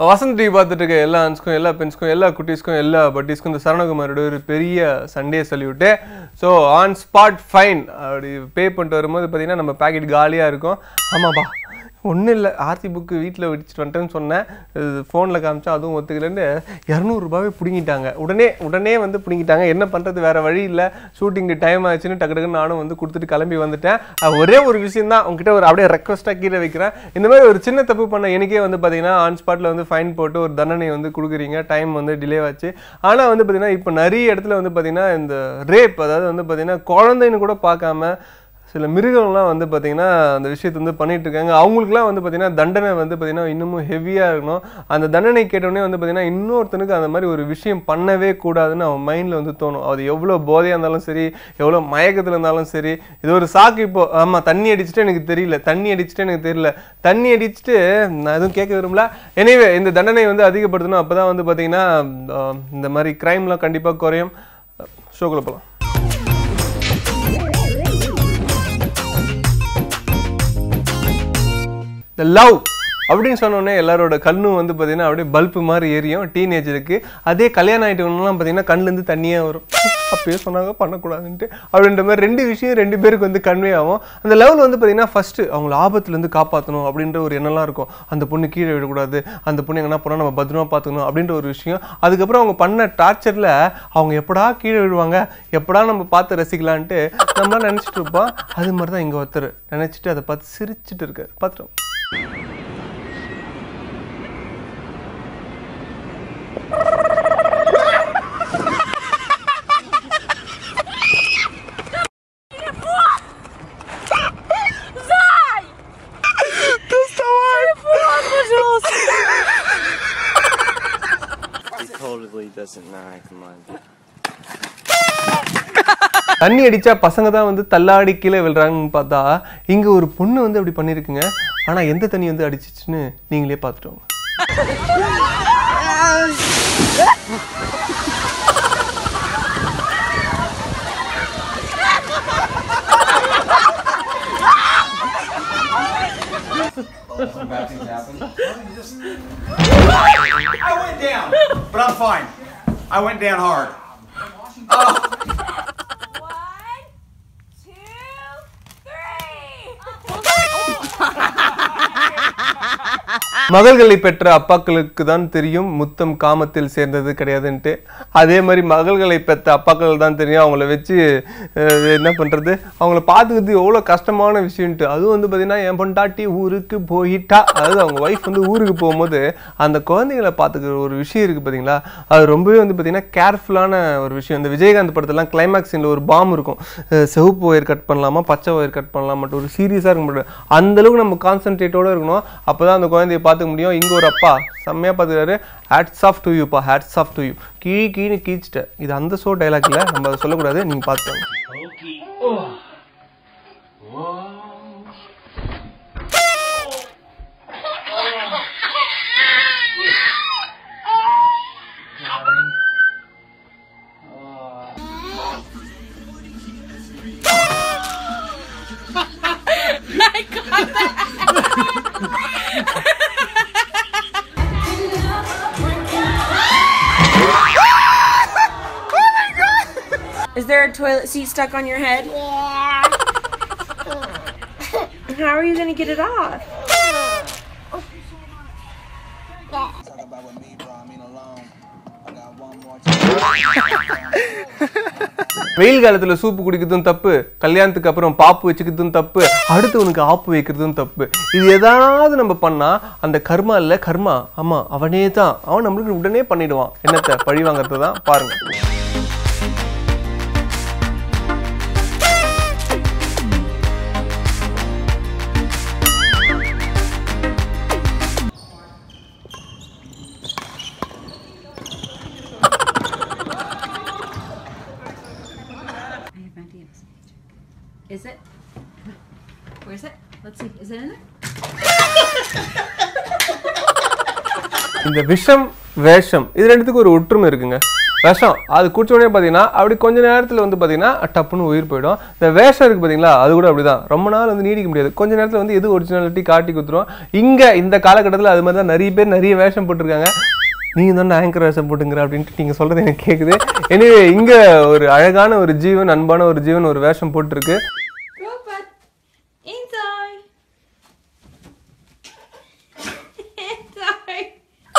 Vasanth TV பார்த்துட்டு இருக்க எல்லா ஆன்ஸ்க்கும் எல்லா பென்ஸ்க்கும் எல்லா குட்டீஸ்க்கும் எல்லா பட்டீஸ்க்கும் இந்த சரணகுமாரோட ஒரு பெரிய Sunday salute so on spot fine அப்படி பே பண்ணிட்டு வரும்போது பார்த்தீங்கன்னா நம்ம பேக்கெட் காலியாக இருக்கும் ஆமாப்பா ஒன்றும் இல்லை ஆர்த்தி புக்கு வீட்டில் வச்சுட்டு வந்துட்டேன்னு சொன்னேன் ஃபோனில் காமிச்சா அதுவும் ஒத்துக்கலன்னு இரநூறுபாவே பிடுங்கிட்டாங்க உடனே உடனே வந்து பிடுங்கிட்டாங்க என்ன பண்ணுறது வேறு வழி இல்லை ஷூட்டிங்க்கு டைம் ஆச்சுன்னு டக்கு டக்குன்னு நானும் வந்து கொடுத்துட்டு கிளம்பி வந்துட்டேன் அஹ் ஒரே ஒரு விஷயம் தான் உங்ககிட்ட ஒரு அப்படியே ரெக்வஸ்ட்டாக கீழே வைக்கிறேன் இந்த மாதிரி ஒரு சின்ன தப்பு பண்ண எனக்கே வந்து பார்த்தீங்கன்னா ஆன் ஸ்பாட்டில் வந்து ஃபைன் போட்டு ஒரு தண்டனை வந்து கொடுக்குறீங்க டைம் வந்து டிலே ஆச்சு ஆனால் வந்து பார்த்தீங்கன்னா இப்போ நிறைய இடத்துல வந்து பார்த்தீங்கன்னா இந்த ரேப் அதாவது வந்து பார்த்தீங்கன்னா குழந்தைன்னு கூட பார்க்காம சில மிருகங்கள்லாம் வந்து பார்த்தீங்கன்னா அந்த விஷயத்தை வந்து பண்ணிட்டு இருக்காங்க அவங்களுக்குலாம் வந்து பார்த்தீங்கன்னா தண்டனை வந்து பார்த்தீங்கன்னா இன்னமும் ஹெவியாக இருக்கணும் அந்த தண்டனை கேட்டோடனே வந்து பார்த்தீங்கன்னா இன்னொருத்தனுக்கு அந்த மாதிரி ஒரு விஷயம் பண்ணவே கூடாதுன்னு அவன் மைண்டில் வந்து தோணும் அது எவ்வளோ போதையாக இருந்தாலும் சரி எவ்வளோ மயக்கத்தில் இருந்தாலும் சரி இது ஒரு சாக்கு இப்போ ஆமாம் தண்ணி அடிச்சுட்டு எனக்கு தெரியல தண்ணி அடிச்சுட்டு எனக்கு தெரியல தண்ணி அடிச்சுட்டு நான் எதுவும் கேட்க விரும்பல எனிவே இந்த தண்டனை வந்து அதிகப்படுத்தணும் அப்போ தான் வந்து பார்த்தீங்கன்னா ஆஹ், இந்த மாதிரி க்ரைம்லாம் கண்டிப்பாக குறையும் ஷோக்குள்ள போகலாம் இந்த லவ் அப்படின்னு சொன்னோடனே எல்லாரோட கண்ணும் வந்து பார்த்தீங்கன்னா அப்படியே பல்பு மாதிரி எரியும் டீனேஜருக்கு அதே கல்யாணம் ஆகிட்டவங்கலாம் பார்த்தீங்கன்னா கண்ணுலேருந்து தண்ணியாக வரும் அப்பயே சொன்னாங்க பண்ணக்கூடாதுன்ட்டு அப்படின்ற மாதிரி ரெண்டு விஷயம் ரெண்டு பேருக்கு வந்து கன்வே ஆகும் அந்த லெவல் வந்து பார்த்தீங்கன்னா ஃபஸ்ட்டு அவங்கள ஆபத்துலேருந்து காப்பாற்றணும் அப்படின்ற ஒரு எண்ணம்லாம் இருக்கும் அந்த பொண்ணு கீழே விடக்கூடாது அந்த பொண்ணு எங்கன்னா போனால் நம்ம பத்திரமா பார்த்துக்கணும் அப்படின்ற ஒரு விஷயம் அதுக்கப்புறம் அவங்க பண்ண டார்ச்சரில் அவங்க எப்படா கீழே விழுவாங்க எப்படா நம்ம பார்த்து ரசிக்கலான்ட்டு நம்ம நினச்சிட்டு இருப்போம் அது மாதிரி தான் இங்கே ஒருத்தர் நினச்சிட்டு அதை பார்த்து சிரிச்சிட்டு இருக்காரு பார்த்துட்டோம் Zaj! Dostałam! Pожалуйста! He totally doesn't know. Come on. தண்ணி அடிச்சா பசங்க தான் வந்து தள்ளாடி கீழே விழுறாங்கன்னு பார்த்தா இங்க ஒரு பொண்ணு வந்து அப்படி பண்ணிருக்குங்க ஆனா எந்த தண்ணி வந்து அடிச்சிச்சுன்னு நீங்களே பார்த்துட்டோங்க I went down, but I'm fine. I went down hard. One, two, three! மகள்களை பெற்ற அப்பாக்களுக்கு தான் தெரியும் முத்தம் காமத்தில் சேர்ந்தது கிடையாதுன்ட்டு அதே மாதிரி மகள்களை பெற்ற அப்பாக்கள் தான் தெரியும் அவங்கள வச்சு அஹ், என்ன பண்ணுறது அவங்கள பார்த்துக்கிறது எவ்வளோ கஷ்டமான விஷயம்ட்டு அதுவும் வந்து பார்த்தீங்கன்னா என் பொண்டாட்டி ஊருக்கு போயிட்டா அதாவது அவங்க ஒய்ஃப் வந்து ஊருக்கு போகும்போது அந்த குழந்தைகளை பார்த்துக்கிற ஒரு விஷயம் இருக்குது பார்த்தீங்களா அது ரொம்பவே வந்து பார்த்தீங்கன்னா கேர்ஃபுல்லான ஒரு விஷயம் இந்த விஜயகாந்த் படத்துலாம் கிளைமேக்ஸ் சீனில் ஒரு பாம் இருக்கும் அஹ், சிவப்பு ஒயர் கட் பண்ணலாமா பச்சை ஒயர் கட் பண்ணலாம் மட்டும் ஒரு சீரியஸாக இருக்க மாட்டோம் அந்த அளவுக்கு நம்ம கான்சென்ட்ரேட்டோட இருக்கணும் அப்போ தான் அந்த குழந்தைய பார்த்துக்க முடியும் இங்கே ஒரு அப்பா செம்மையாக பார்த்துக்காரு ஹேட்ஸ் ஆஃப் டு யூப்பா ஹேட்ஸ் ஆஃப் டு யூ கீ கீன்னு கீச்சிட்டேன் இது அந்த ஷோ டைலாக் இல்லை நம்ம அதை சொல்லக்கூடாது நீங்கள் பார்த்துக்கோங்க Is there a toilet seat stuck on your head? Yeah. How are you gonna get it off? வெயில் காலத்தில் சூப்பு குடிக்கிறதும் தப்பு கல்யாணத்துக்கு அப்புறம் பாப்பு வச்சுக்கிறதும் தப்பு அடுத்தவனுக்கு ஆப்பு வைக்கிறதும் தப்பு இது ஏதாவது நம்ம பண்ணா அந்த கர்மா இல்லை கர்மா ஆமா அவனே தான் அவன் நம்மளுக்கு உடனே பண்ணிடுவான் என்னத்தை பழி வாங்குறது தான் பாருங்க Is it? Where's it? Let's see. Is it in there? இந்த விஷம் வேஷம் இது ரெண்டுத்துக்கும் ஒரு ஒற்றுமை இருக்குங்க விஷம் அது குடிச்ச உடனே பார்த்தீங்கன்னா அப்படி கொஞ்ச நேரத்தில் வந்து பார்த்தீங்கன்னா டப்புன்னு உயிர் போயிடும் இந்த வேஷம் இருக்குது பார்த்தீங்களா அது கூட அப்படிதான் ரொம்ப நாள் வந்து நீடிக்க முடியாது கொஞ்ச நேரத்தில் வந்து எது ஒரிஜினாலிட்டி காட்டி கொடுத்துரும் இங்கே இந்த காலகட்டத்தில் அது மாதிரி தான் நிறைய பேர் நிறைய வேஷம் போட்டிருக்காங்க நீங்கள் தான் ஆங்கர் வேஷம் போட்டுங்கிற அப்படின்ட்டு நீங்கள் சொல்கிறது எனக்கு கேட்குது எனவே இங்கே ஒரு அழகான ஒரு ஜீவன் அன்பான ஒரு ஜீவன் ஒரு வேஷம் போட்டிருக்கு Robot. Inside. Inside.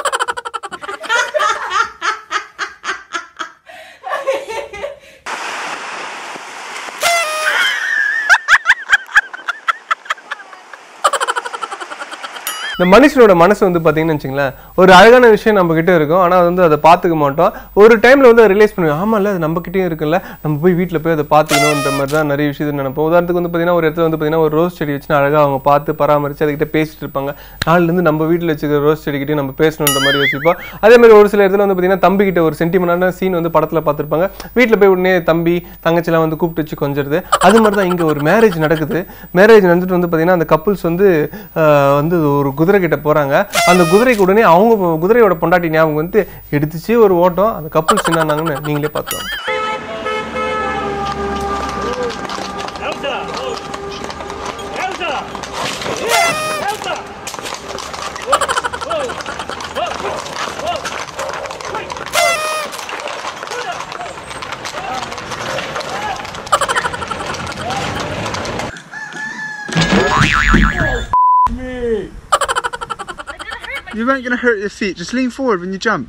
இந்த மனுஷனோட மனசு வந்து பார்த்தீங்கன்னு வச்சுங்களேன் ஒரு அழகான விஷயம் நம்ம கிட்ட இருக்கும் ஆனால் வந்து அதை பார்த்துக்க மாட்டோம் ஒரு டைமில் வந்து ரிலைஸ் பண்ணுவோம் ஆமாம்ல அது நம்ம கிட்டேயும் இருக்குல்ல நம்ம போய் வீட்டில் போய் அதை பார்த்துக்கணுன்ற மாதிரி தான் நிறைய விஷயத்தை நினைப்போம் உதாரணத்துக்கு வந்து பார்த்தீங்கன்னா ஒரு இடத்துல வந்து பார்த்தீங்கன்னா ஒரு ரோஸ் செடி வச்சு அழகாக அவங்க பார்த்து பராமரித்து அதுக்கிட்ட பேசிட்டு இருப்பாங்க நாளிலேருந்து நம்ம வீட்டில் வச்சுக்கிற ரோஸ் செடிக்கிட்டே நம்ம பேசணுன்ற மாதிரி யோசிப்போம் அதே மாதிரி ஒரு சில இடத்துல வந்து பார்த்தீங்கன்னா தம்பி கிட்ட ஒரு சென்டிமெண்டான சீன் வந்து படத்தில் பார்த்துருப்பாங்க வீட்டில் போய் உடனே தம்பி தங்கச்சிலாம் வந்து கூப்பிட்டு வச்சு கொஞ்சிருது அது மாதிரி தான் இங்கே ஒரு மேரேஜ் நடக்குது மேரேஜ் நடந்துட்டு வந்து பார்த்தீங்கன்னா அந்த கப்புள்ஸ் வந்து ஆஹ், வந்து ஒரு குதிரை கிட்ட போகிறாங்க அந்த குதிரைக்கு உடனே அவங்க குதிரையோட பொண்டாட்டி ஞாபகம் வந்து எடுத்துச்சு ஒரு ஓட்டம் அந்த கப்புள்ஸ் என்னாங்கன்னு நீங்களே பார்த்தோம் You weren't gonna hurt your feet. Just lean forward when you jump.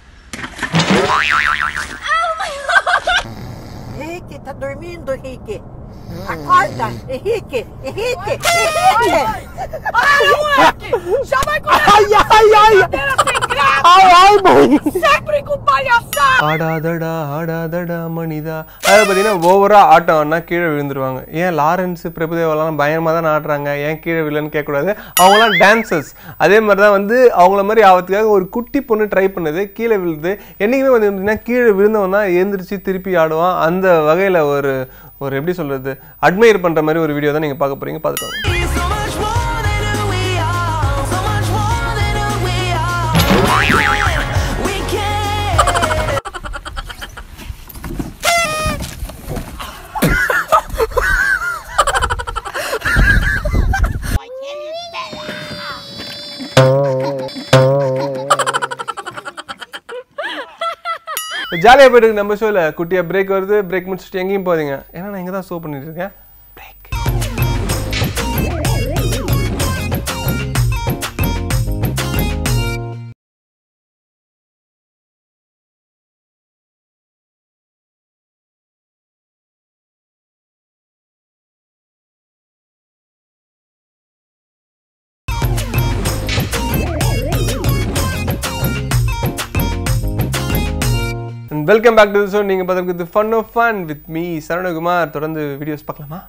Henrique, tá dormindo, Henrique? Acorda, Henrique, Henrique, Henrique! Para, moleque! Já vai começar Ai, ai, ai! brincadeira sem graça! Ai, ai, mãe! Sempre com palhaçada! ஆடாதடா ஆடாதடா மனிதா அதாவது பார்த்தீங்கன்னா ஓவராக ஆட்டம் ஆடினா கீழே விழுந்துருவாங்க ஏன் Lawrence பிரபுதேவாலாம் பயங்கரமாக தான் ஆடுறாங்க ஏன் கீழே விழன்னு கேட்கக்கூடாது அவங்களாம் டான்சர்ஸ் அதே மாதிரி தான் வந்து அவங்கள மாதிரி ஆகிறதுக்காக ஒரு குட்டி பொண்ணு ட்ரை பண்ணுது கீழே விழுது என்றைக்குமே வந்து பார்த்தீங்கன்னா கீழே விழுந்தவன் தான் எழுந்திரிச்சு திருப்பி ஆடுவான் அந்த வகையில் ஒரு ஒரு எப்படி சொல்கிறது அட்மையர் பண்ணுற மாதிரி ஒரு வீடியோ தான் நீங்கள் பார்க்க போகிறீங்க பார்த்துட்டு வாங்க. ஜாலியாக போயிட்டு இருக்கு நம்ம ஷோவில் குட்டியாக பிரேக் வருது பிரேக் முடிச்சுட்டு எங்கேயும் போதீங்க ஏன்னா நான் இங்கே தான் ஷோ பண்ணிட்டு இருக்கேன் break welcome back to show நீங்கள் பார்த்துருக்குது fun of fun with me Saravanakumar தொடர்ந்து வீடியோஸ் பார்க்கலாமா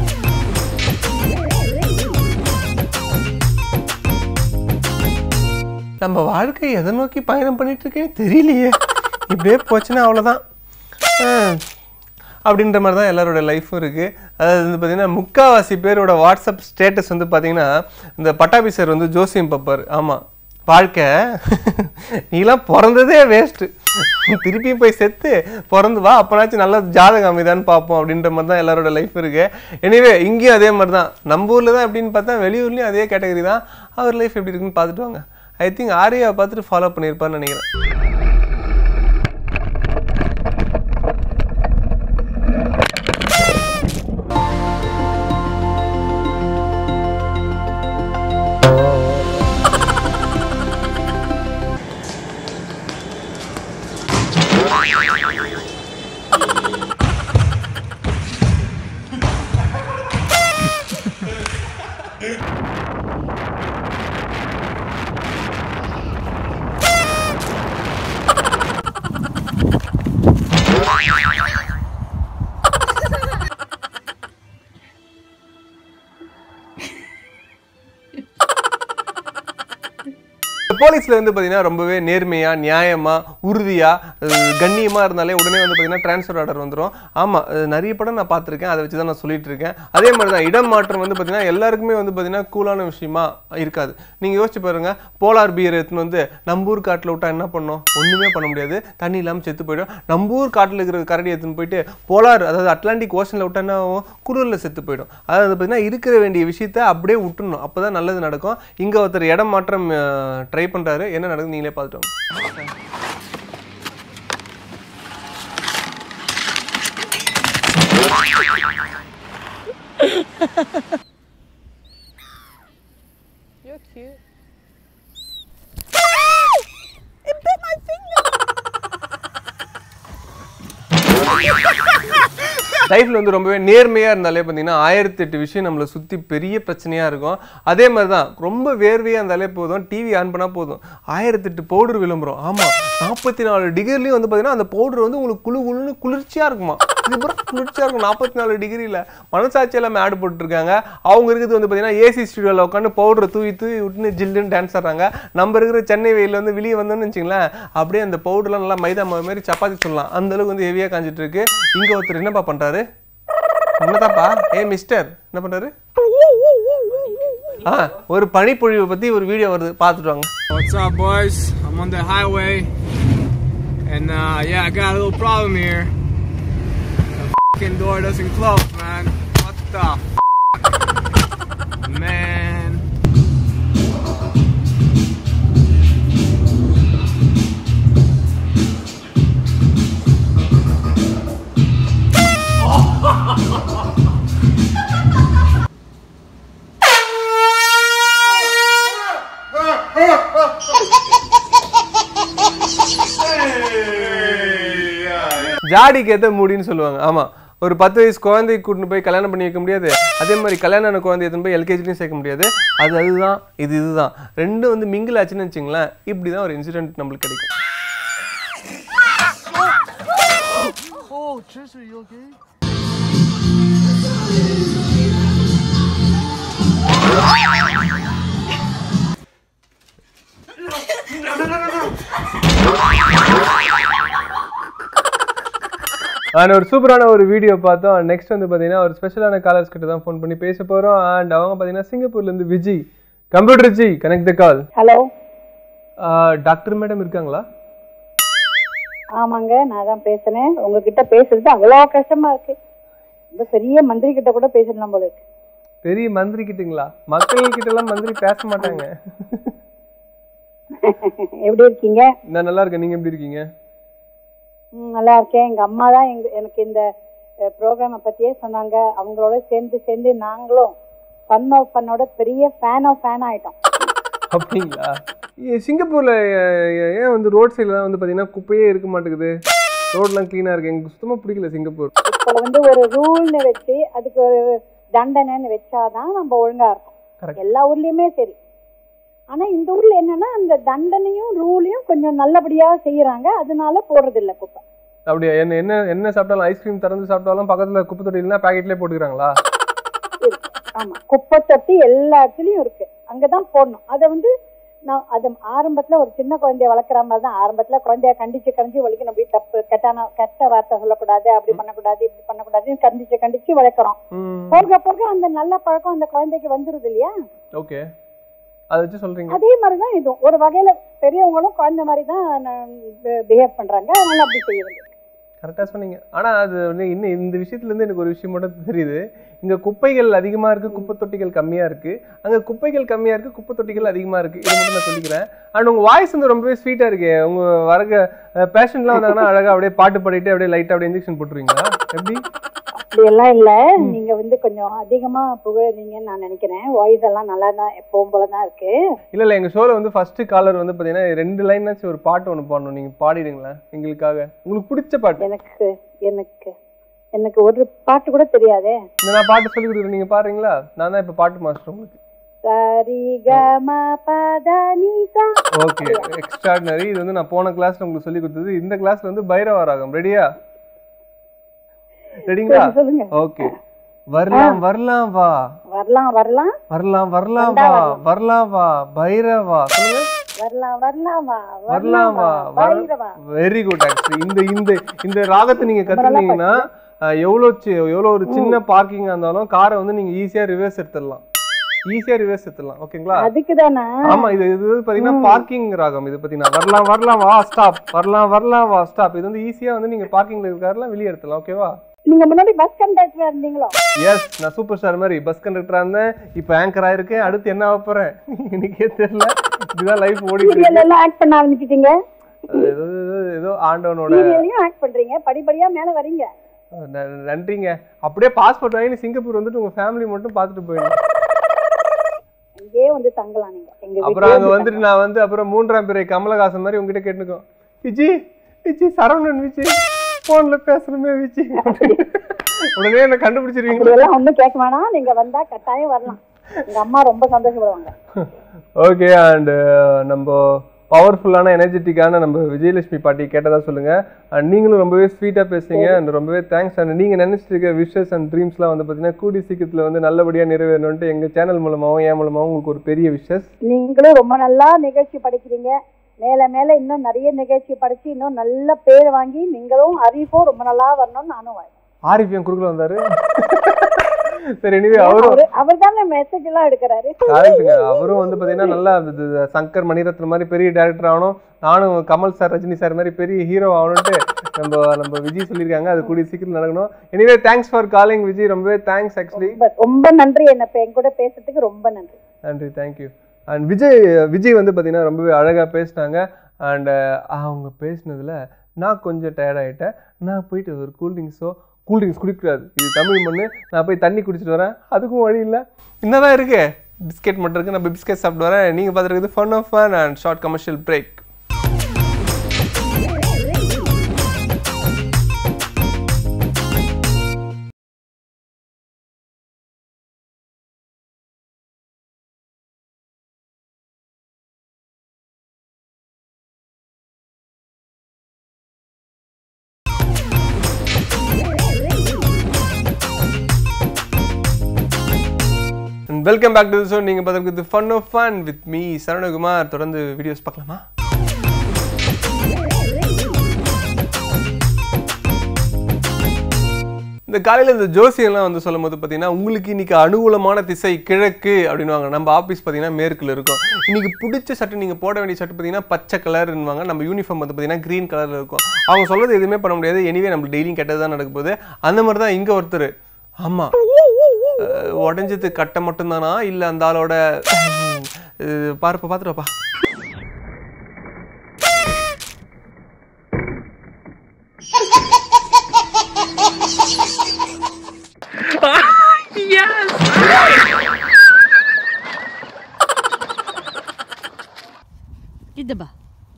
நம்ம வாழ்க்கை எதை நோக்கி பயணம் பண்ணிட்டு இருக்கேன்னு தெரியலையே இப்படியே போச்சுன்னா அவ்வளோதான் அப்படின்ற மாதிரி தான் எல்லாரோட லைஃப்பும் இருக்குது அதாவது வந்து பார்த்தீங்கன்னா முக்காவாசி பேரோட வாட்ஸ்அப் ஸ்டேட்டஸ் வந்து பார்த்தீங்கன்னா இந்த பட்டாபி சார் வந்து ஜோசியம் பார்ப்பார் ஆமாம் வாழ்க்கை நீலாம் பிறந்ததே வேஸ்ட்டு திருப்பியும் போய் செத்து பிறந்து வா அப்போனாச்சும் நல்ல ஜாதகம் அமைதான்னு பார்ப்போம் அப்படின்ற மாதிரி தான் எல்லாரோட லைஃப் இருக்கு எனிவே இங்கேயும் அதே மாதிரி தான் நம்ம ஊரில் தான் எப்படின்னு பார்த்தா வெளியூர்லேயும் அதே கேட்டகரி தான் அவர் லைஃப் எப்படி இருக்குன்னு பார்த்துட்டு வாங்க ஐ திங்க் ஆரியாவை பார்த்துட்டு ஃபாலோ பண்ணியிருப்பான்னு நினைக்கிறேன் போலீஸ்ல வந்து பாத்தீங்கன்னா ரொம்பவே நேர்மையா நியாயமா உறுதியா அஹ், கண்ணியமா இருந்தாலே உடனே வந்து பாத்தீங்கன்னா டிரான்ஸ்ஃபர் ஆர்டர் வந்துரும் ஆமா அஹ், நிறைய படம் நான் பார்த்திருக்கேன் அதை வச்சு தான் நான் சொல்லிட்டு இருக்கேன் அதே மாதிரி தான் இடம் மாற்றம் வந்து பாத்தீங்கன்னா எல்லாருக்குமே வந்து பாத்தீங்கன்னா கூலான விஷயமா இருக்காது நீங்க யோசிச்சு பாருங்க போலார் பியர் எடுத்துன்னு வந்து நம்பூர் காட்டுல விட்டா என்ன பண்ணோம் ஒண்ணுமே பண்ண முடியாது தண்ணி இல்லாம செத்து போயிடும் நம்பூர் காட்டுல இருக்கிற கரடி எடுத்துன்னு போயிட்டு போலார் அதாவது அட்லாண்டிக் ஓஷன்ல விட்டா என்ன ஆகும் குளிர்ல செத்து போயிடும் அதாவது பாத்தீங்கன்னா இருக்கிற வேண்டிய விஷயத்த அப்படியே விட்டுணும் அப்பதான் நல்லது நடக்கும் இங்க ஒருத்தர் இடம் மாற்றம் ட்ரை பண்றாரு என்ன நடக்குது நீங்களே பார்த்துட்டு வாங்க. லைஃப்ல வந்து ரொம்பவே நேர்மையா இருந்தாலே பார்த்தீங்கன்னா ஆயிரத்தி எட்டு விஷயம் நம்மளை சுத்தி பெரிய பிரச்சனையா இருக்கும் அதே மாதிரி தான் ரொம்ப வேர்வையா இருந்தாலே போதும் டிவி ஆன் பண்ணா போதும் ஆயிரத்தி எட்டு பவுடர் விளம்பரம் ஆமா நாற்பத்தி நாலு டிகிரிலையும் வந்து பார்த்தீங்கன்னா அந்த பவுடர் வந்து உங்களுக்கு குளு குளுன்னு குளிர்ச்சியா இருக்குமா இது பூரா குளிர்ச்சியா இருக்கும் நாற்பத்தி நாலு டிகிரியில் மனசாட்சி எல்லாம் ஆட் போட்டுருக்காங்க அவங்க இருக்கிறது வந்து பார்த்தீங்கன்னா ஏசி ஸ்டுடியோவில் உட்காந்து பவுடரை தூவி தூவி விட்டுன்னு ஜில்லுன்னு டான்ஸ் ஆடுறாங்க நம்ம இருக்கிற சென்னை வெயில் வந்து வெளியே வந்தோம்னு வச்சுங்களேன் அப்படியே அந்த பவுடர்லாம் நல்லா மைதா மாவு மாதிரி சப்பாத்தி சொல்லலாம் அந்த அளவுக்கு வந்து ஹெவியாக காஞ்சிட்டு இருக்கு இங்க ஒருத்தர் என்னப்பா பண்றாரு என்னதாப்பா ஏ மிஸ்டர் என்ன பண்றாரு ஆ ஒரு பனிப்பொழிவை பத்தி ஒரு வீடியோ வருது பார்த்துட்டு வாங்க What's up, boys? I'm on the highway, and uh, yeah, I got a little problem here. The fucking door doesn't close, man. What the f- man? ஜாடிக்கு ஏத்த மூடின்னு சொல்லுவாங்க ஆமா ஒரு பத்து வயசு குழந்தைக்கு கூட்டிட்டு போய் கல்யாணம் பண்ணி வைக்க முடியாது அதே மாதிரி கல்யாணம் ஆன குழந்தைய எடுத்துன்னு போய் எல்கேஜிலையும் சேர்க்க முடியாது அது அதுதான் இது இதுதான் ரெண்டும் வந்து மிங்கிள் ஆச்சுன்னு வச்சுங்களேன் இப்படி தான் ஒரு இன்சிடென்ட் நம்மளுக்கு கிடைக்கும் Oh, Trisha, you okay? And ஒரு சூப்பரான ஒரு வீடியோ பார்த்தோம் நெக்ஸ்ட் வந்து பார்த்தீங்கன்னா ஒரு ஸ்பெஷலான காலர்ஸ் கிட்ட தான் ஃபோன் பண்ணி பேச போகிறோம் அண்ட் அவங்க பார்த்தீங்கன்னா சிங்கப்பூர்லேருந்து Vijay computer ji connect the call hello doctor madam இருக்காங்களா ஆமாங்க நான் தான் பேசுறேன் உங்ககிட்ட பேசுறது அவ்வளோ கஷ்டமா இருக்கு இந்த பெரிய மந்திரி கிட்ட கூட பேசிடலாம் போல இருக்கு பெரிய மந்திரி கிட்டங்களா மக்கள் கிட்ட எல்லாம் மந்திரி பேச மாட்டாங்க எப்படி இருக்கீங்க நான் நல்லா இருக்கேன் நீங்க எப்படி இருக்கீங்க ம், நல்லா இருக்கேன் எங்க அம்மா தான் எங்க எனக்கு இந்த ப்ரோக்ராமை பத்தியே சொன்னாங்க அவங்களோட சேர்ந்து சேர்ந்து நாங்களும் ஃபன் ஆஃப் ஃபன்னோட பெரிய ஃபேன் ஆஃப் ஃபேன் ஆயிட்டோம் அப்படிங்களா ஏ, சிங்கப்பூர்ல ஏ- ஏ- ஏன் வந்து ரோட் சைட்லாம் வந்து பாத்தீங்கன்னா குப்பையே இருக்க மாட்டேங்குது ரோட்லாம் க்ளீனா இருக்கு எனக்கு சுத்தமா பிடிக்கல சிங்கப்பூர் இப்போ வந்து ஒரு ரூல்னு வச்சு அதுக்கு ஒரு தண்டனைன்னு வச்சாதான் நம்ம ஒழுங்கா Correct. இருக்கும் எல்லா ஊர்லயுமே சரி ஆனா இந்த ஊர்ல என்னன்னா அந்த தண்டனையும் ரூலையும் கொஞ்சம் நல்லபடியா செய்யறாங்க அதனால போடுறது இல்ல குப்பை அப்படியா என்ன என்ன என்ன சாப்பிட்டாலும் ஐஸ்கிரீம் திறந்து சாப்பிட்டாலும் பக்கத்துல குப்பை தொட்டிலாம் பேக்கெட்லேயே போட்டுக்கிறாங்களா இருக்கு. ஆமா குப்பை தொட்டி எல்லா இடத்துலயும் இருக்கு அங்கதான் போடணும் அதை வந்து நான் அது ஆரம்பத்துல ஒரு சின்ன குழந்தைய வளர்க்குற மாதிரி தான் ஆரம்பத்துல குழந்தைய கண்டிச்சு கண்டிச்சு வலிக்கணும் அப்படி தப்பு கெட்டான கெட்ட வார்த்தை சொல்லக்கூடாது அப்படி பண்ணக்கூடாது இப்படி பண்ணக்கூடாதுன்னு கண்டிச்சு கண்டிச்சு வளர்க்குறோம் போக போக அந்த நல்ல பழக்கம் அந்த குழந்தைக்கு வந்துருது இல்லையா ஓகே அதை வச்சு சொல்றீங்க அதே மாதிரிதான் இதுவும் ஒரு வகையில பெரியவங்களும் குழந்தை மாதிரி தான் பிஹேவ் பண்றாங்க அதனால அப்படி செய்ய வேண்டியது கரெக்டாக சொன்னீங்க ஆனால் அது வந்து இன்னும் இந்த விஷயத்துலேருந்து எனக்கு ஒரு விஷயம் மட்டும் தெரியுது இங்கே குப்பைகள் அதிகமாக இருக்குது குப்பை தொட்டிகள் கம்மியாக இருக்குது அங்கே குப்பைகள் கம்மியாக இருக்குது குப்பை தொட்டிகள் அதிகமாக இருக்குது இது மட்டும் நான் சொல்லிக்கிறேன் அண்ட் உங்கள் வாய்ஸ் வந்து ரொம்பவே ஸ்வீட்டாக இருக்கு உங்கள் வரக பேஷண்ட்லாம் வந்தாங்கன்னா அழகாக அப்படியே பாட்டு பாடிட்டு அப்படியே லைட்டாக அப்படியே இன்ஜெக்ஷன் போட்டுருவீங்களா எப்படி அப்படி எல்லாம் இல்ல நீங்க வந்து கொஞ்சம் அதிகமா புகழறீங்கன்னு நான் நினைக்கிறேன் வாய்ஸ் எல்லாம் நல்லா தான் எப்பவும் போலதான் இருக்கு இல்லை இல்லை எங்கள் ஷோவில் வந்து ஃபஸ்ட்டு காலர் வந்து பார்த்தீங்கன்னா ரெண்டு லைனாச்சும் ஒரு பாட்டு ஒன்று பாடணும் நீங்கள் பாடிடுங்களேன் எங்களுக்காக உங்களுக்கு பிடிச்ச பாட்டு எனக்கு எனக்கு எனக்கு ஒரு பாட்டு கூட தெரியாதே இந்த நான் பாட்டு சொல்லி கொடுக்குறேன் நீங்கள் பாடுறீங்களா நான் தான் இப்போ பாட்டு மாஸ்டர் உங்களுக்கு சரி க ம பத நீ சா ஓகே எக்ஸ்ட்ராடினரி இது வந்து நான் போன கிளாஸ்ல உங்களுக்கு சொல்லி கொடுத்தது இந்த கிளாஸ்ல வந்து பைரவ ராகம் ரெடியா ரெடிங்களா சரி, சொல்லுங்க. ஓகே வரலாம் வரலாம் வா வரலாம் வரலாம் வரலாம் வரலாம் வந்தா வா வரலாம். வரலாம் வா பைரவா சொல்லுங்க வரலாம் வரலாமா வரலாமா பைரவா வெரி குட் ஆக்சுவலி இந்த இந்த இந்த ராகத்தை நீங்க கத்துனீங்கன்னா அஹ், எவ்வளோ சி- எவ்வளோ ஒரு சின்ன பார்க்கிங்கா இருந்தாலும் காரை வந்து நீங்க ஈஸியா ரிவர்ஸ் எடுத்துடலாம் ஈஸியா ரிவர்ஸ் எடுத்துடலாம் ஓகேங்களா அதுக்கு தானே ஆமா இது இது வந்து பாத்தீங்கன்னா பார்க்கிங் ராகம் இது பாத்தீங்கன்னா வரலாம் வரலாம் வா ஸ்டாப் வரலாம் வரலாம் வா ஸ்டாப் இது வந்து ஈஸியா வந்து நீங்க பார்க்கிங்ல இருக்காருலாம் வெளியே எடுத்துலாம் ஓகேவா நீங்க முன்னாடி பஸ் கண்டக்டரா இருந்தீங்களோ எஸ் நான் சூப்பர் ஸ்டார் மாதிரி பஸ் கண்டக்டரா இருந்தேன் இப்போ ஆங்கர் ஆயிருக்கேன் அடுத்து என்ன ஆகப் போறேன் எனக்கே தெரியல இதுதான் லைஃப் ஓடிட்டு சீரியல் இருக்கு எல்லாம் ஆக்ட் பண்ண ஆரம்பிச்சிட்டீங்க ஏதோ ஏதோ- ஏதோ ஆண்டவனோட சீரியல்லையும் ஆக்ட் பண்றீங்க படிப்படியா மேல வரீங்க ந- நன்றிங்க அப்படியே பாஸ்போர்ட் வாங்கி சிங்கப்பூர் வந்துட்டு உங்க ஃபேமிலி மட்டும் பார்த்துட்டு போயிடணும் இங்கேயே வந்து தங்கலாம் நீங்க எங்க அப்புறம் வீட்லயே அங்க வந்து வந்துட்டு நான் வந்து அப்புறம் மூன்றாம் பிறை கமலஹாசன் மாதிரி உங்ககிட்ட கேட்டுக்கோ விஜி விஜி சரவணன் விஜி போன்ல பேசணுமே விஜி உடனே என்ன அப்படி கண்டுபிடிச்சிருவீங்களா எல்லாம் ஒண்ணும் கேட்க வேணாம் நீங்க வந்தா கட்டாயம் வரலாம் எங்க அம்மா ரொம்ப சந்தோஷப்படுவாங்க ஓகே அண்ட் நம்ம பவர்ஃபுல்லான எனர்ஜெட்டிக்கான நம்ம விஜயலட்சுமி பாட்டி கேட்டதா சொல்லுங்க அண்ட் நீங்களும் ரொம்பவே ஸ்வீட்டாக பேசுறீங்க அண்ட் ரொம்பவே தேங்க்ஸ் அண்ட் நீங்கள் நினைச்சிட்டு இருக்க விஷஸ் அண்ட் ட்ரீம்ஸ்லாம் வந்து பார்த்தீங்கன்னா கூடி சீக்கிரத்தில் வந்து நல்லபடியாக நிறைவேறணுன்ட்டு எங்கள் சேனல் மூலமாகவும் என் மூலமாகவும் உங்களுக்கு ஒரு பெரிய விஷஸ் நீங்களும் ரொம்ப நல்லா நிகழ்ச்சி படிக்கிறீங்க மேல மேல இன்னும் நிறைய நிகழ்ச்சி படிச்சு இன்னும் நல்ல பேர் வாங்கி நீங்களும் அறிவிப்பும் ரொம்ப நல்லா வரணும்னு நானும் வாழ்றேன். ஆரிஃபியம் குறுக்கில் வந்தாரு சரி எனிவே அவரும் அவரு அவர் தானே மெசேஜ் எல்லாம் எடுக்கிறாரு கரெக்டுங்க அவரும் வந்து பார்த்தீங்கன்னா நல்லா இது சங்கர் மணிரத்னம் மாதிரி பெரிய டேரக்டர் ஆகணும் நானும் கமல் சார் ரஜினி சார் மாதிரி பெரிய ஹீரோ ஆகணும்ட்டு நம்ம நம்ம விஜய் சொல்லியிருக்காங்க அது கூடிய சீக்கிரம் நடக்கணும் anyway thanks for calling Vijay ரொம்பவே தேங்க்ஸ் ஆக்சுவலி ரொம்ப ரொம்ப நன்றி என்ன இப்ப என் கூட பேசுறதுக்கு ரொம்ப நன்றி நன்றி தேங்க்யூ அண்ட் விஜய் விஜய் வந்து பார்த்தீங்கன்னா ரொம்பவே அழகாக பேசினாங்க அண்ட் அவங்க பேசினதில் நான் கொஞ்சம் tired ஆயிட்டேன் நான் போயிட்டு ஒரு கூல்ட்ரிங்க்ஸோ கூல்ட்ரிங்க்ஸ் குடிக்கூடாது இது தமிழ் மண்ணு நான் போய் தண்ணி குடிச்சிட்டு வரேன் அதுக்கும் வழி இல்லை என்னதான் இருக்கு பிஸ்கெட் மட்டும் இருக்கு நான் பிஸ்கெட் சாப்பிட்டு வரேன் நீங்கள் பார்த்துருக்குது fun of fun and short commercial break welcome back to show நீங்கள் பார்த்துருக்குது fun of fun with me Saravanakumar தொடர்ந்து வீடியோஸ் பார்க்கலாமா இந்த காலையில் இந்த ஜோசியெல்லாம் வந்து சொல்லும் போது பார்த்தீங்கன்னா உங்களுக்கு இன்னைக்கு அனுகூலமான திசை கிழக்கு அப்படின்வாங்க நம்ம ஆஃபீஸ் பார்த்தீங்கன்னா மேற்கில் இருக்கும் இன்னைக்கு பிடிச்ச சட்டை நீங்கள் போட வேண்டிய சட்டை பார்த்தீங்கன்னா பச்சை கலர்னுவாங்க நம்ம யூனிஃபார்ம் வந்து பார்த்தீங்கன்னா க்ரீன் கலரில் இருக்கும் அவங்க சொல்றது எதுவுமே பண்ண முடியாது எனிவே நம்ம டெய்லியும் கெட்டது தான் நடக்க போகுது அந்த மாதிரி தான் இங்கே ஒருத்தர் ஆமாம் உடஞ்சது கட்டை மட்டும்தானா இல்லை அந்த ஆளோட அஹ், பாருப்பா பார்த்துருப்பா كدبة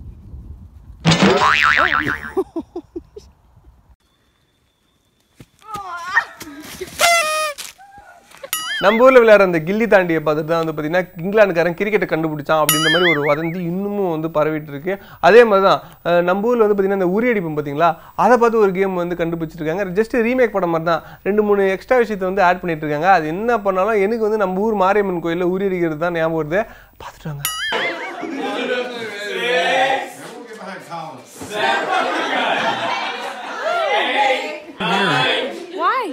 நம்ம ஊரில் விளையாடுற அந்த கில்லி தாண்டியை பார்த்துட்டு தான் வந்து பார்த்தீங்கன்னா இங்கிலாந்துக்காரன் கிரிக்கெட்டை கண்டுபிடிச்சான் அப்படின்ற மாதிரி ஒரு வதந்தி இன்னமும் வந்து பரவிட்டு இருக்கு அதே மாதிரி தான் அஹ், நம்ம ஊரில் வந்து பார்த்தீங்கன்னா இந்த உரி அடிப்போம் பார்த்தீங்களா அதை பார்த்து ஒரு கேம் வந்து கண்டுபிடிச்சிருக்காங்க ஜஸ்ட் ரீமேக் படம் மாதிரி தான் ரெண்டு மூணு எக்ஸ்ட்ரா விஷயத்தை வந்து ஆட் பண்ணிட்டு இருக்காங்க அது என்ன பண்ணாலும் எனக்கு வந்து நம்ம ஊர் மாரியம்மன் கோயிலில் உரி அடிக்கிறது தான் ஞாபகம் வருது பார்த்துட்டு வாங்க Why?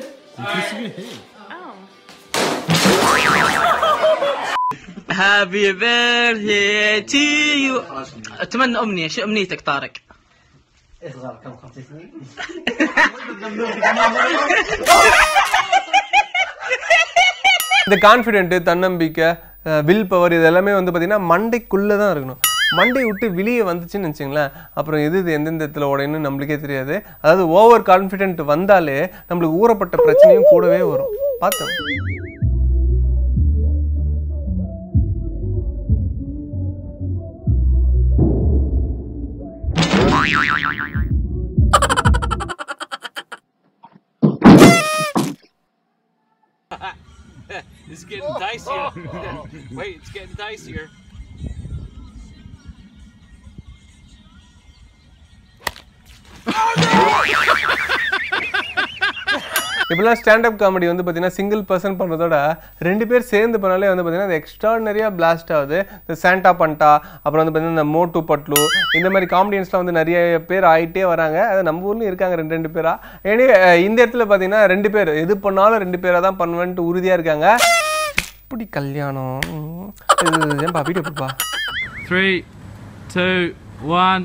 Happy birthday to you أتمنى أمنية شو أمنيتك طارق؟ இந்த கான்ஃபிடென்ட்டு தன்னம்பிக்கை வில் பவர் இது எல்லாமே வந்து பார்த்தீங்கன்னா மண்டைக்குள்ளே தான் இருக்கணும் மண்டை விட்டு வெளியே வந்துச்சுன்னு வச்சுங்களேன் அப்புறம் எது இது எந்தெந்த இடத்துல உடையணும் நம்மளுக்கே தெரியாது அதாவது ஓவர் கான்ஃபிடென்ட் வந்தாலே நம்மளுக்கு ஊறப்பட்ட பிரச்சனையும் கூடவே வரும் பார்த்தோம் It's getting dicier. Wait, it's getting dicier. இப்பெல்லாம் ஸ்டாண்டப் காமெடி வந்து பார்த்தீங்கன்னா சிங்கிள் பர்சன் பண்ணுறதோட ரெண்டு பேர் சேர்ந்து பண்ணாலே வந்து பார்த்தீங்கன்னா அது எக்ஸ்ட்ராடனரியாக பிளாஸ்ட் ஆகுது இந்த சாண்டா பண்டா அப்புறம் வந்து பார்த்தீங்கன்னா இந்த மோட்டு பட்லு இந்த மாதிரி காமெடியன்ஸ்லாம் வந்து நிறைய பேர் ஆகிட்டே வராங்க அது நம்ம ஊர்லேயும் இருக்காங்க ரெண்டு ரெண்டு பேரா ஏனே இந்த இடத்துல பார்த்தீங்கன்னா ரெண்டு பேர் எது பண்ணாலும் ரெண்டு பேராக தான் பண்ணுவேன்ட்டு உறுதியாக இருக்காங்க இப்படி கல்யாணம் ம். இது ஏன்பா வீடியோ போப்பா Three, two, one.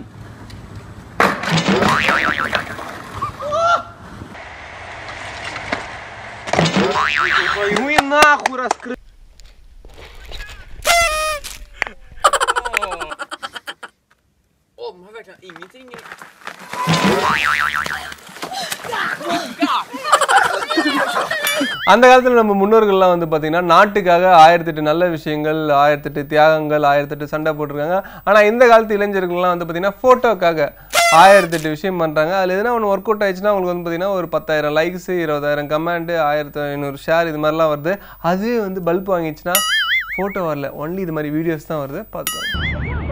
Ну и нахуй раскры... Åh, de har verkligen ingenting i... அந்த காலத்தில் நம்ம முன்னோர்கள்லாம் வந்து பார்த்தீங்கன்னா நாட்டுக்காக ஆயிரத்தெட்டு நல்ல விஷயங்கள் ஆயிரத்தெட்டு தியாகங்கள் ஆயிரத்தெட்டு சண்டை போட்டிருக்காங்க ஆனால் இந்த காலத்து இளைஞர்கள்லாம் வந்து பார்த்தீங்கன்னா ஃபோட்டோக்காக ஆயிரத்தெட்டு விஷயம் பண்ணுறாங்க அதில் எதுனா ஒன்று ஒர்க் அவுட் ஆயிடுச்சுன்னா அவங்களுக்கு வந்து பார்த்தீங்கன்னா ஒரு பத்தாயிரம் லைக்ஸ் இருபதாயிரம் கமெண்ட் ஆயிரத்தி ஐநூறு ஷேர் இது மாதிரிலாம் வருது அதுவே வந்து பல்ப் வாங்கிச்சுன்னா ஃபோட்டோ வரல ஒன்லி இது மாதிரி வீடியோஸ் தான் வருது பார்த்துக்கோங்க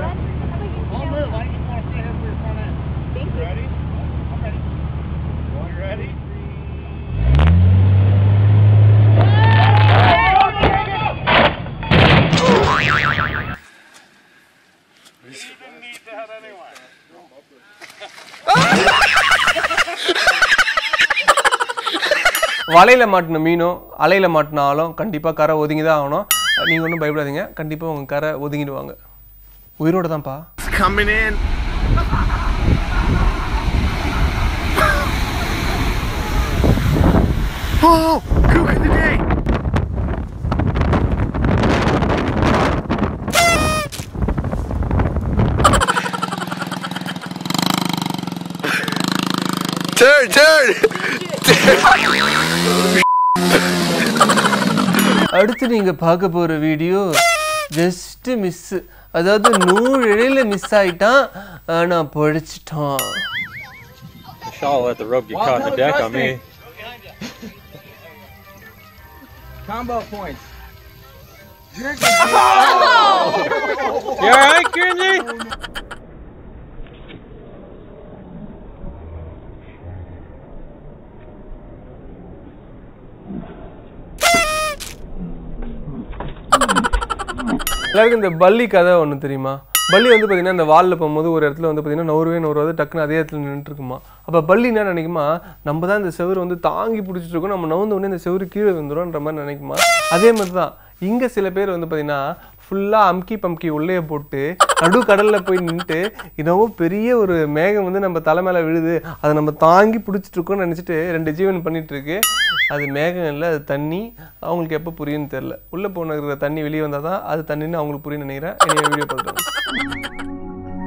வலையில மாட்டின மீனும் அலையில மாட்டின ஆளும் கண்டிப்பாக கரை ஒதுங்கி தான் ஆகணும் நீங்கள் ஒன்றும் பயப்படாதீங்க கண்டிப்பாக உங்கள் கரை ஒதுங்கிடுவாங்க உயிரோட தான்ப்பா Coming in. Oh, cook of the day. Turn, turn. அடுத்து நீங்கள் பார்க்க போகிற வீடியோ ஜஸ்ட் மிஸ் அதாவது நூறு இடையில மிஸ் ஆயிட்டான் ஆனால் படிச்சிட்டான் Shaw let the rope get caught in the deck on me. Combo points. You alright, Kenji? எல்லாருக்கும் இந்த பல்லி கதை ஒன்று தெரியுமா பல்லி வந்து பார்த்தீங்கன்னா இந்த வாலில் போகும்போது ஒரு இடத்துல வந்து பார்த்தீங்கன்னா நூறுவே நூறுவது டக்குன்னு அதே இடத்துல நின்றுட்டு இருக்குமா அப்போ பல்லி என்ன நினைக்குமா நம்ம தான் இந்த செவுரு வந்து தாங்கி பிடிச்சிட்டு இருக்கோம் நம்ம நவுந்த உடனே இந்த செவுரு கீழே வந்துடும்ன்ற மாதிரி நினைக்குமா அதே மாதிரி தான் இங்கே சில பேர் வந்து பார்த்தீங்கன்னா ஃபுல்லாக அம்கி பம்கி உள்ளே போட்டு நடு கடலில் போய் நின்றுட்டு என்னவோ பெரிய ஒரு மேகம் வந்து நம்ம தலை மேலே விழுது அதை நம்ம தாங்கி பிடிச்சிட்டு இருக்கோம்னு நினச்சிட்டு ரெண்டு ஜீவன் பண்ணிட்டு இருக்கு அது மேகம் இல்லை அது தண்ணி அவங்களுக்கு எப்போ புரியும்னு தெரில உள்ளே போன இருக்கிற தண்ணி வெளியே வந்தால் தான் அது தண்ணின்னு அவங்களுக்கு புரியும் நினைக்கிறேன் என்னைய வீடியோ பார்த்துட்டு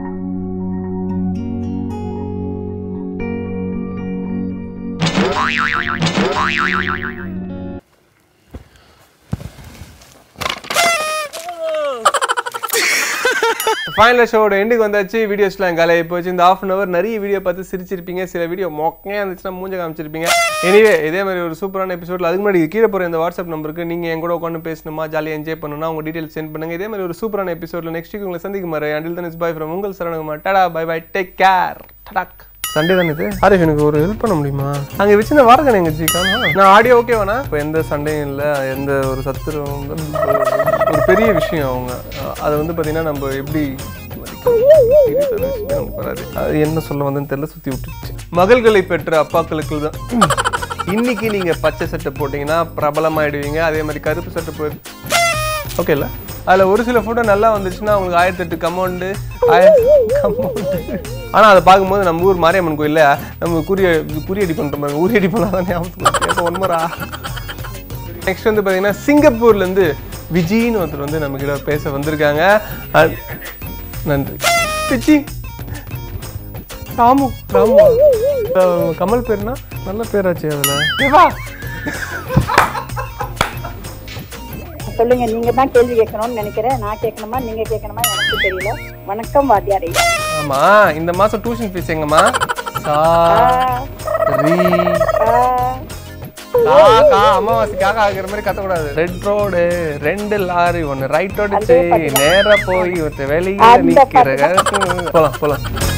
ஃபைனல் ஷோட எண்டுக்கு வந்தாச்சு வீடியோஸ்லாம் காலையில் போச்சு இந்த ஆஃப் அன் அவர் நிறைய வீடியோ பார்த்து சிரிச்சிருப்பீங்க சில வீடியோ மொக்கையாக இருந்துச்சுன்னா மூஞ்ச காமிச்சிருப்பீங்க எனிவே இதே மாதிரி ஒரு சூப்பரான எபிசோடில் அதுக்கு முன்னாடி கீழே போகிற இந்த வாட்ஸ்அப் நம்பருக்கு நீங்கள் என் கூட உட்காந்து பேசணுமா ஜாலியாக என்ஜாய் பண்ணணும்னா உங்கள் டீட்டெயில்ஸ் சென்ட் பண்ணுங்க இதே மாதிரி ஒரு சூப்பரான எபிசோடில் நெக்ஸ்ட் வீக் உங்களை சந்திக்கும் மாதிரி until then is bye from உங்கள் Saranakumar tata bye bye take care டடாக் சண்டே தானே இது ஆரிஃப் எனக்கு ஒரு ஹெல்ப் பண்ண முடியுமா அங்கே வச்சு இந்த வாரகன் எங்க ஜிக்கானா நான் ஆடியோ ஓகே வேணா இப்போ எந்த சண்டையும் இல்லை எந்த ஒரு சத்துரும் வந்து ஒரு பெரிய விஷயம் அவங்க அதை வந்து பார்த்தீங்கன்னா நம்ம எப்படி நமக்கு வராது அது என்ன சொல்ல வந்தேன்னு தெரியல சுற்றி விட்டுருச்சு மகள்களை பெற்ற அப்பாக்களுக்கு தான் இன்னைக்கு நீங்க பச்சை சட்டை போட்டீங்கன்னா பிரபலமாயிடுவீங்க அதே மாதிரி கருப்பு சட்டை போய் ஓகே இல்லை அதில் ஒரு சில ஃபோட்டோ நல்லா வந்துச்சுன்னா அவங்களுக்கு ஆயிரத்தெட்டு கமௌண்டு ஆயிரத்தி கமௌண்டு ஆனால் அதை பார்க்கும்போது நம்ம ஊர் மாரியம்மன் கோயிலில் நம்ம குறிய குறியடி பண்ணுற மாதிரி உரியடி பண்ணால் தானே ஞாபகத்துக்கு ஒன்மரா நெக்ஸ்ட் வந்து பார்த்தீங்கன்னா சிங்கப்பூர்லேருந்து விஜின்னு ஒருத்தர் வந்து நம்ம கிட்ட பேச வந்திருக்காங்க அஹ், நன்றி விஜி ராமு ராமு அஹ், கமல் பேர்னா நல்ல பேராச்சு அதில் தேவா சொல்லுங்க நீங்க தான் கேள்வி கேட்கணும்னு நினைக்கிறேன் நான் கேட்கணுமா நீங்க கேட்கணுமா எனக்கு தெரியல வணக்கம் வாத்தியாரே ஆமா இந்த மாசம் டியூஷன் ஃபீஸ் எங்கம்மா சா ரீ காக்கா அமாவாசை காக்கா ஆகிற மாதிரி கத்தக்கூடாது ரெட் ரோடு ரெண்டு லாரி ஒன்னு ரைட் ரோடு நேரா போய் ஒருத்தர் வெளியே அந்த நிக்கிற போலாம் போலாம்